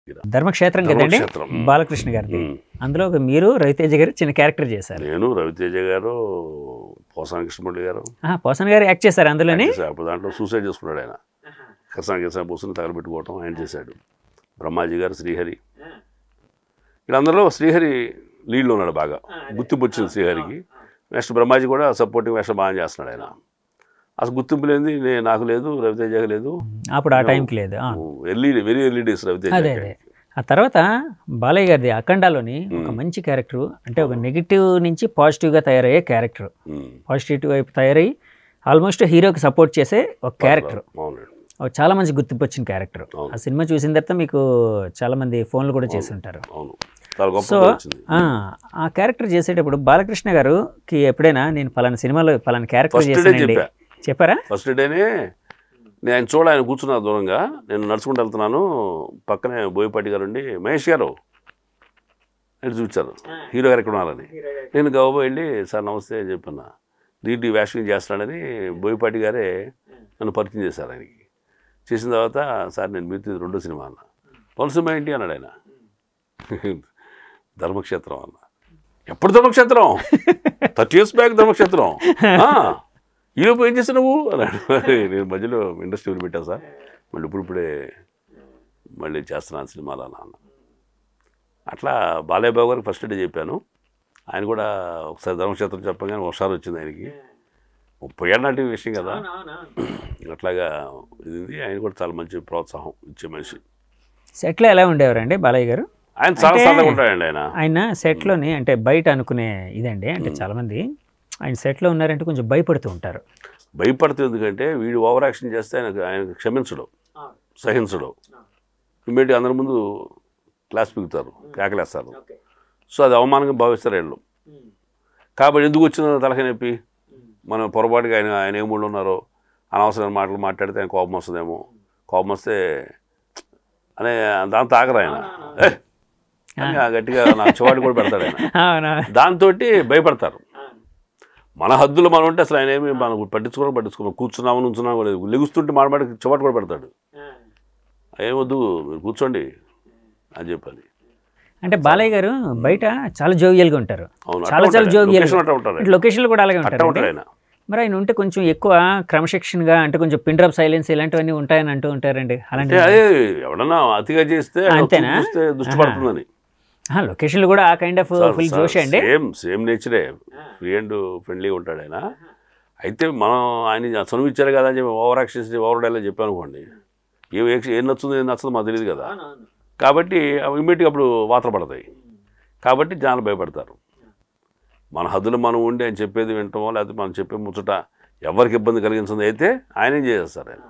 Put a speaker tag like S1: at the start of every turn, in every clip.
S1: ధర్మక్షేత్రం కదండి
S2: ధర్మక్షేత్రం.
S1: బాలకృష్ణ గారిది
S2: ఉమ్.
S1: అందులో ఒక మీరు రవితేజ గారు చిన్న క్యారెక్టర్ చేశారు
S2: నేను రవితేజ గారు పోసాని కృష్ణమూర్తి గారు
S1: ఆహా, పోసన్ గారు యాక్ట్ చేశారు అందులోని
S2: చేశారు. అప్పుడు దాంట్లో సూసైడ్ చేసుకున్నాడు ఆయన కసాన కసాన పోసుని తగలబెట్టుకోవటం ఆయన చేశాడు బ్రహ్మాజీ గారు శ్రీహరి వీళ్ళందరిలో శ్రీహరి లీడ్లో ఉన్నాడు బాగా గుర్తింపు వచ్చింది శ్రీహరికి నెక్స్ట్ బ్రహ్మాజీ కూడా సపోర్టింగ్ వేషం బాగా చేస్తున్నాడు ఆయన అసలు గుర్తింపు లేని నే- నాకు లేదు రవితేజకి లేదు
S1: అప్పుడు ఆ టైంకి లేదు ఆ,
S2: early very early days Raviteja
S1: అదే అదే ఆ తర్వాత బాలయ్య గారిది అఖండాలోని ఒక మంచి క్యారెక్టర్ అంటే ఒక నెగిటివ్ నుంచి పాజిటివ్గా తయారయ్యే క్యారెక్టర్ పాజిటివ్ వైపు తయారయ్యి ఆల్మోస్ట్ హీరోకి సపోర్ట్ చేసే ఒక క్యారెక్టర్
S2: అవునండి
S1: చాలా మంచి గుర్తింపు వచ్చిన క్యారెక్టర్
S2: అవును.
S1: ఆ సినిమా చూసిన తర్వాత మీకు చాలా మంది ఫోన్లు కూడా చేసి ఉంటారు
S2: అవును చాలా గొప్ప
S1: సో
S2: పేరు వచ్చింది
S1: ఆ, ఆ క్యారెక్టర్ చేసేటప్పుడు బాలకృష్ణ గారుకి ఎప్పుడైనా నేను పలానా సినిమాలో పలానా క్యారెక్టర్
S2: ఫస్ట్ డే
S1: చేశానండి
S2: చెప్పా
S1: చెప్పారా
S2: ఫస్ట్ డేనే నేను ఆయన చూడ ఆయన కూర్చున్నా దూరంగా నేను నడుచుకుంటూ వెళ్తున్నాను పక్కనే బోయపాటి గారు ఉండి మహేష్ గారు అని చూపించారు హీరో గారు ఎక్కడ ఉన్నారని నేను గౌబా వెళ్ళి సార్ నమస్తే అని చెప్పాను దీంట్లో వ్యాషింగ్ చేస్తాడని బోయపాటి గారే నన్ను పరిచయం చేశారు ఆయనకి చేసిన తర్వాత సార్ నేను మీతో రెండో సినిమా అన్న తొలి సినిమా ఏంటి అన్నాడు ఆయన ధర్మక్షేత్రం అన్న ఎప్పుడు Dharmakshetram thirty years back Dharmakshetram ఆ, ఈలోపు ఏం చేసావు నువ్వు అన్నాడు నేను మధ్యలో ఇండస్ట్రీ వదిలిపెట్టా సార్ మళ్ళీ ఇప్పుడు ఇప్పుడే మళ్ళీ చేస్తున్నాను సినిమాలు అన్న అన్న అట్లా బాలయ్య బాబు గారికి ఫస్ట్ డే చెప్పాను ఆయన కూడా ఒకసారి ధర్మక్షేత్రం చెప్పగానే ఒకసారి వచ్చింది ఆయనకి ముప్పై ఏళ్ళ నాటి విషయం కదా అట్లాగా ఇది ఉంది. ఆయన కూడా చాలా మంచి ప్రోత్సాహం ఇచ్చే మనిషి
S1: సెట్లో ఎలా ఉండేవారండి బాలయ్య గారు
S2: ఆయన చాలా
S1: అంటే-
S2: సరదాగా ఉంటాడండి ఆయన
S1: ఆయన సెట్లోని అంటే బయట అనుకునే ఇదండి అంటే చాలామంది ఆయన సెట్లో ఉన్నారంటే కొంచెం భయపడుతూ ఉంటారు
S2: భయపడుతుంది ఎందుకంటే వీడు ఓవర్ యాక్షన్ చేస్తే ఆయన ఆయన క్షమించడం సహించడం ఇమ్మీడియట్ అందరి ముందు క్లాస్ పిగుతారు కేకలేస్తారు సో అది అవమానంగా భావిస్తారు వీళ్ళు కాబట్టి ఎందుకు వచ్చిందో తలక నొప్పి మనం పొరపాటుగా ఆయన ఆయన ఏ మూడు ఉన్నారో అనవసరమైన మాటలు మాట్లాడితే ఆయన కోపం వస్తుందేమో కోపం వస్తే అనే దాంతో ఆగరు ఆయన "ఏ!" అని ఆ గట్టిగా నాకు చివాటి కూడా పెడతాడు ఆయన
S1: అవునా
S2: దాంతో భయపడతారు మన హద్దులు మనం ఉంటే అసలు ఆయన ఏమి మనం పట్టించుకోవడం పట్టించుకోవడం కూర్చున్నాము నుంచున్నాము కూడా లేదు లెగుస్తుంటే మాడమాడి చివాటి కూడా పెడతాడు ఏమొద్దు మీరు కూర్చోండి అని చెప్పాలి
S1: అంటే బాలయ్య గారు బయట చాలా జోవియల్గా ఉంటారు
S2: అవును
S1: చాలా చాలా జోవియల్
S2: లొకేషన్ అట్లా ఉంటారు ఆయన.
S1: లొకేషన్లో కూడా అలాగే
S2: అట్లా
S1: ఉంటారు
S2: ఉంటాడు ఆయన
S1: మరి ఆయన ఉంటే కొంచెం ఎక్కువ క్రమశిక్షణగా అంటే కొంచెం పిన్ డ్రాప్ సైలెన్స్ ఇలాంటివన్నీ ఉంటాయని అంటూ ఉంటారండి అలాంటి
S2: అంటే అదే ఎవడన్నా అతిగా చేస్తే ఆయన
S1: అంతేనా?
S2: చూస్తే దృష్టి పడుతుందని
S1: లొకేషన్లు కూడా ఆ కైండ్ ఆఫ్ ఫుల్ జోష్ అండి
S2: సేమ్ సేమ్ నేచరే ఫ్రీ అండ్ ఫ్రెండ్లీగా ఉంటాడు ఆయన అయితే మనం ఆయన చనువు ఇచ్చారు కదా అని చెప్పి ఓవర్ యాక్షన్ ఓవర్ డైలాగ్ చెప్పాను అనుకోండి ఏం యాక్షన్ ఏం నచ్చుతుందో ఏం నచ్చదో మాకు తెలియదు కదా కాబట్టి ఇమ్మీడియట్గా అప్పుడు వాతలు పడతాయి కాబట్టి జనాలు భయపడతారు మన హద్దులు మనం ఉండి ఆయన చెప్పేది వింటామో లేకపోతే మనం చెప్పే ముచ్చట ఎవరికి ఇబ్బంది కలిగించింది అయితే ఆయనేం చేసేస్తారు ఆయన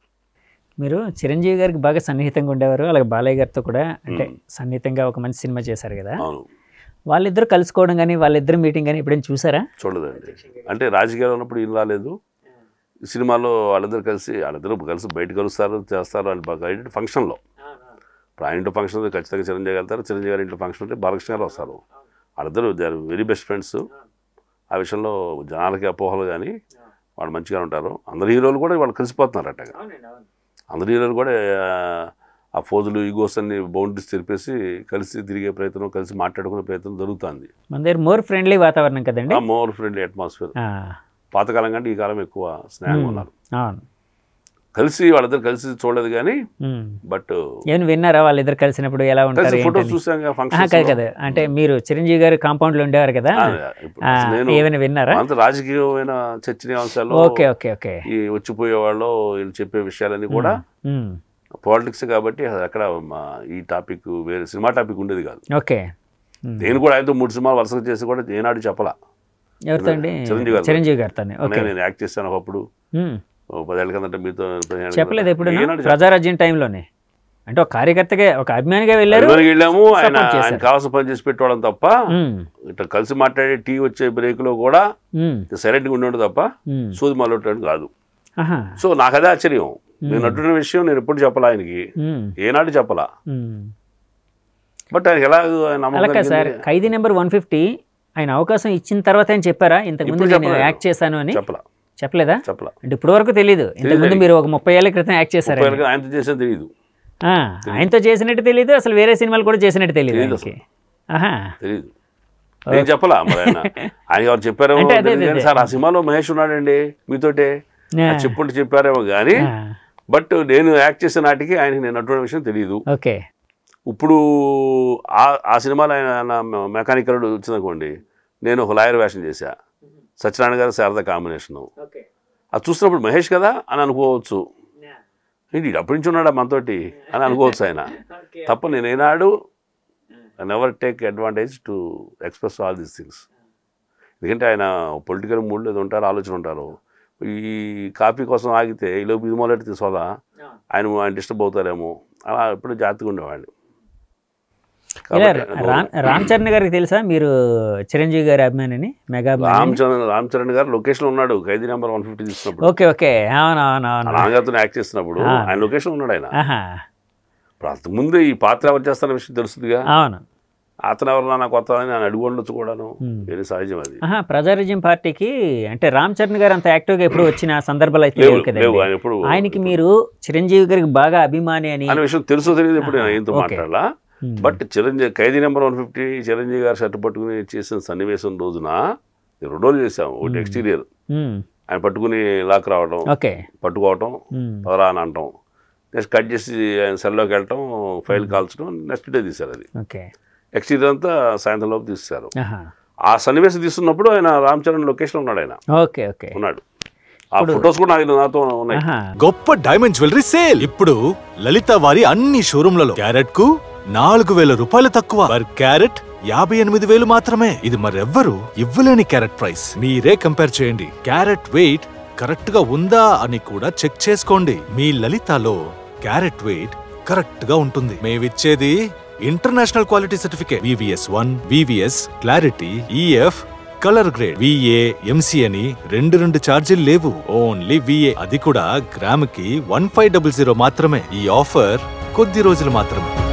S1: మీరు చిరంజీవి గారికి బాగా సన్నిహితంగా ఉండేవారు అలాగే బాలయ్య గారితో కూడా అంటే సన్నిహితంగా ఒక మంచి సినిమా చేశారు కదా
S2: అవును
S1: వాళ్ళిద్దరు కలుసుకోవడం కానీ వాళ్ళిద్దరు మీటింగ్ కానీ ఎప్పుడైనా చూసారా
S2: చూడదండి అంటే రాజకీయాలు ఉన్నప్పుడు ఈయన రాలేదు ఈ సినిమాలో వాళ్ళిద్దరు కలిసి వాళ్ళిద్దరు కలిసి బయట కలుస్తారు చేస్తారు వాళ్ళు బాగా ఏంటంటే ఫంక్షన్లో ఇప్పుడు ఆయన ఇంట్లో ఫంక్షన్ ఉంటే ఖచ్చితంగా చిరంజీవి వెళ్తారు చిరంజీవి గారి ఇంట్లో ఫంక్షన్ ఉంటే బాలకృష్ణ గారు వస్తారు వాళ్ళిద్దరు they are very best friends ఆ విషయంలో జనాలకి అపోహలు కానీ వాళ్ళు మంచిగా ఉంటారు అందరు హీరోలు కూడా వాళ్ళు కలిసిపోతున్నారు అట్టగా అందరు హీరోలు కూడా ఆ, ఆ ఫోజులు ఈగోస్ అన్ని బౌండరీస్ తెలిపేసి కలిసి తిరిగే ప్రయత్నం కలిసి మాట్లాడుకునే ప్రయత్నం జరుగుతుంది
S1: మన దగ్గర మోర్ ఫ్రెండ్లీ వాతావరణం కదండి
S2: మోర్ ఫ్రెండ్లీ అట్మాస్ఫియర్
S1: ఆ,
S2: పాతకాలం కంటే ఈ కాలం ఎక్కువ స్నేహంగా ఉన్నారు
S1: అవును
S2: కలిసి వాళ్ళిద్దరు కలిసి చూడలేదు కానీ
S1: ఉమ్.
S2: బట్
S1: ఏమైనా విన్నారా వాళ్ళిద్దరు కలిసినప్పుడు ఎలా ఉంటారు
S2: కలిసి ఫోటోస్
S1: ఏంటని?
S2: చూసాం
S1: ఆహా,
S2: ఫంక్షన్
S1: కాదు కదా అంటే మీరు చిరంజీవి గారు కాంపౌండ్ లో ఉండేవారు కదా ఆ,
S2: నేను
S1: ఏమైనా విన్నారా
S2: అంత రాజకీయమైన చర్చనీయాంశాలు
S1: ఓకే ఓకే ఓకే
S2: ఈ వచ్చిపోయే వాళ్ళు వీళ్ళు చెప్పే విషయాలన్నీ కూడా
S1: ఉమ్.
S2: పాలిటిక్స్ కాబట్టి అక్కడ మా ఈ టాపిక్ వేరే సినిమా టాపిక్ ఉండేది కాదు
S1: ఓకే ఉమ్.
S2: నేను కూడా ఆయనతో మూడు సినిమాలు వరుసగా చేసి కూడా ఏనాడు చెప్పలా
S1: ఎవరితో అండి
S2: చిరంజీవి గారితో.
S1: చిరంజీవి గారితో ఓకే
S2: నేను యాక్ట్ చేశాను ఒకప్పుడు
S1: ఉమ్.
S2: ఓ పదేళ్ళ కిందట మీతో పదిహేను ఏళ్ళ
S1: చెప్పలేదు
S2: కిందట.
S1: ఎప్పుడు
S2: ఏనాడు చెప్పలేదు.
S1: ప్రజారాజ్యం టైంలోనే అంటే ఒక కార్యకర్తగా ఒక అభిమానిగా వెళ్ళారు
S2: అభిమానికి వెళ్ళాము ఆయన
S1: Support చేశారు.
S2: ఆయన కావాల్సిన పని చేసి పెట్టడం తప్ప
S1: ఉమ్.
S2: ఇట్లా కలిసి మాట్లాడే టీ వచ్చే బ్రేక్ లో కూడా
S1: ఉమ్.
S2: సైలెంట్గా ఉండేవాడు తప్ప
S1: ఉమ్.
S2: సూది మొదలెట్టాడు కాదు
S1: ఆహా.
S2: సో నాకు అదే ఆశ్చర్యం నేను నటున్న విషయం నేను ఎప్పుడు చెప్పలా ఆయనకి
S1: ఉమ్.
S2: ఏనాడు చెప్పలా
S1: ఉమ్.
S2: బట్ ఆయనకి ఎలా నమ్మకం
S1: అలా కాదు సార్
S2: కలిగింది?
S1: ఖైదీ నెంబర్ వన్ ఫిఫ్టీ ఆయన అవకాశం ఇచ్చిన తర్వాత ఆయన చెప్పారా ఇంతకుముందు
S2: ఇప్పుడు
S1: నేను
S2: చెప్పలేదు.
S1: యాక్ట్ చేశాను అని
S2: చెప్పలా
S1: చెప్పలేదా
S2: చెప్పలా
S1: అంటే ఇప్పుడు వరకు తెలియదు ఇంతకుముందు మీరు ఒక ముప్పై ఏళ్ళ క్రితం యాక్ట్ చేశారు
S2: ముప్పై ఏళ్ళకి ఆయనతో చేసేది తెలియదు
S1: ఆ, ఆయనతో చేసినట్టు తెలియదు అసలు వేరే సినిమాలు కూడా చేసినట్టు తెలియదు
S2: తెలీదు
S1: ఆయనకి ఆహా
S2: తెలియదు నేను చెప్పలా మరి ఆయన ఆయన ఎవరు చెప్పారేమో
S1: అంటే అదే,
S2: తెలియదు
S1: అదే,
S2: కానీ,
S1: అదే.
S2: సార్ ఆ సినిమాలో మహేష్ ఉన్నాడండి మీతోటే
S1: ఆ,
S2: అది చెప్పుంటే చెప్పారేమో కానీ
S1: ఆ,
S2: బట్ నేను యాక్ట్ చేసే నాటికి ఆయనకి నేను అటువంటి విషయం తెలియదు
S1: ఓకే
S2: ఇప్పుడు ఆ ఆ సినిమాలో ఆయన నా మెకానికల్ వచ్చిందనుకోండి నేను ఒక లాయర్ వేషం చేశా సత్యనారాయణ గారు శారద కాంబినేషను అది చూసినప్పుడు మహేష్ కదా అని అనుకోవచ్చు ఏంటి ఈడు అప్పటి నుంచి ఉన్నాడా మనతోటి అని అనుకోవచ్చు ఆయన తప్ప నేను ఏనాడు never take advantage to express all these things ఎందుకంటే ఆయన పొలిటికల్ మూడ్లో ఏదో ఉంటారు ఆలోచన ఉంటారు ఈ కాఫీ కోసం ఆగితే ఈలోపు ఇది మొదలెట్టి తీసుకోదా ఆయన ఆయన డిస్టర్బ్ అవుతారేమో అలా ఎప్పుడు జాగ్రత్తగా ఉండేవాళ్ళు
S1: ఇలా
S2: కాబట్టి ఆయన
S1: రామ్ రామ్ చరణ్ గారికి తెలుసా మీరు చిరంజీవి గారి అభిమానిని మెగా
S2: రామ్
S1: అభిమాని
S2: చరణ్ రామ్ చరణ్ గారు లొకేషన్ ఉన్నాడు ఖైదీ నెంబర్ వన్ ఫిఫ్టీ తీసుకున్నప్పుడు
S1: ఓకే ఓకే అవును అవును అవును
S2: నాన్నగారితో యాక్ట్ చేస్తున్నప్పుడు
S1: ఆ.
S2: ఆయన లొకేషన్ ఉన్నాడు ఆయన
S1: ఆహా
S2: ఇప్పుడు అంతకుముందు ఈ పాత్ర ఎవరు చేస్తున్న విషయం తెలుస్తుందిగా
S1: అవును
S2: అతను ఎవరు నా కొత్త అని నేను అడుగు ఉండొచ్చు కూడాను
S1: Hmm.
S2: వేరే సహజం అది
S1: ఆహా ప్రజారాజ్యం పార్టీకి అంటే రామ్ చరణ్ గారు అంత యాక్టివ్గా ఎప్పుడు వచ్చిన సందర్భాలు అయితే
S2: లేవు
S1: లేవు కదండి
S2: లేవు ఆయన ఎప్పుడు
S1: ఆయనకి మీరు చిరంజీవి గారికి బాగా అభిమాని అని
S2: అనే విషయం తెలుసో తెలియదు ఎప్పుడు నేను ఆయనతో
S1: ఓకే.
S2: మాట్లాడాలా
S1: Hmm.
S2: But Chiranjeevi Khaidi number one fifty Chiranjeevi garu shirt పట్టుకుని చేసిన సన్నివేశం రోజున నేను రెండు రోజులు చేసాం ఒకటి ఎక్స్టీరియర్
S1: ఉమ్,
S2: ఆయన పట్టుకుని లాక్ రావడం
S1: ఓకే
S2: పట్టుకోవటం
S1: ఉమ్,
S2: పదరా అని అంటాం నెక్స్ట్ కట్ చేసి ఆయన సెల్లోకి వెళ్ళటం ఫైల్ కాల్చడం నెక్స్ట్ డే తీశారు అది
S1: ఓకే
S2: ఎక్స్టీరియర్ అంతా సాయంత్రం లోపు తీస్తారు
S1: ఆహా
S2: ఆ సన్నివేశం తీస్తున్నప్పుడు ఆయన రామ్ చరణ్ లొకేషన్ ఉన్నాడు ఆయన
S1: ఓకే ఓకే
S2: ఉన్నాడు ఆ ఫొటోస్ కూడా నాకు నాతో ఉన్నాయి
S1: ఆహా
S3: గొప్ప డైమండ్ జ్యువెలరీ సేల్ ఇప్పుడు లలిత వారి అన్ని షోరూంలలో క్యారెట్ కు నాలుగు వేల రూపాయలు తక్కువ పర్ క్యారెట్ యాభై ఎనిమిది వేలు మాత్రమే ఇది మరెవ్వరు ఇవ్వలేని క్యారెట్ ప్రైస్ మీరే కంపేర్ చేయండి క్యారెట్ వెయిట్ కరెక్ట్ గా ఉందా అని కూడా చెక్ చేసుకోండి మీ లలితలో క్యారెట్ వెయిట్ కరెక్ట్ గా ఉంటుంది మేమిచ్చేది international quality certificate VVS one VVS clarity EF colour grade విఏ ఎంసీ అని రెండు రెండు ఛార్జీలు లేవు ఓన్లీ విఏ అది కూడా గ్రాముకి వన్ ఫైవ్ డబుల్ జీరో మాత్రమే ఈ ఆఫర్ కొద్ది రోజులు మాత్రమే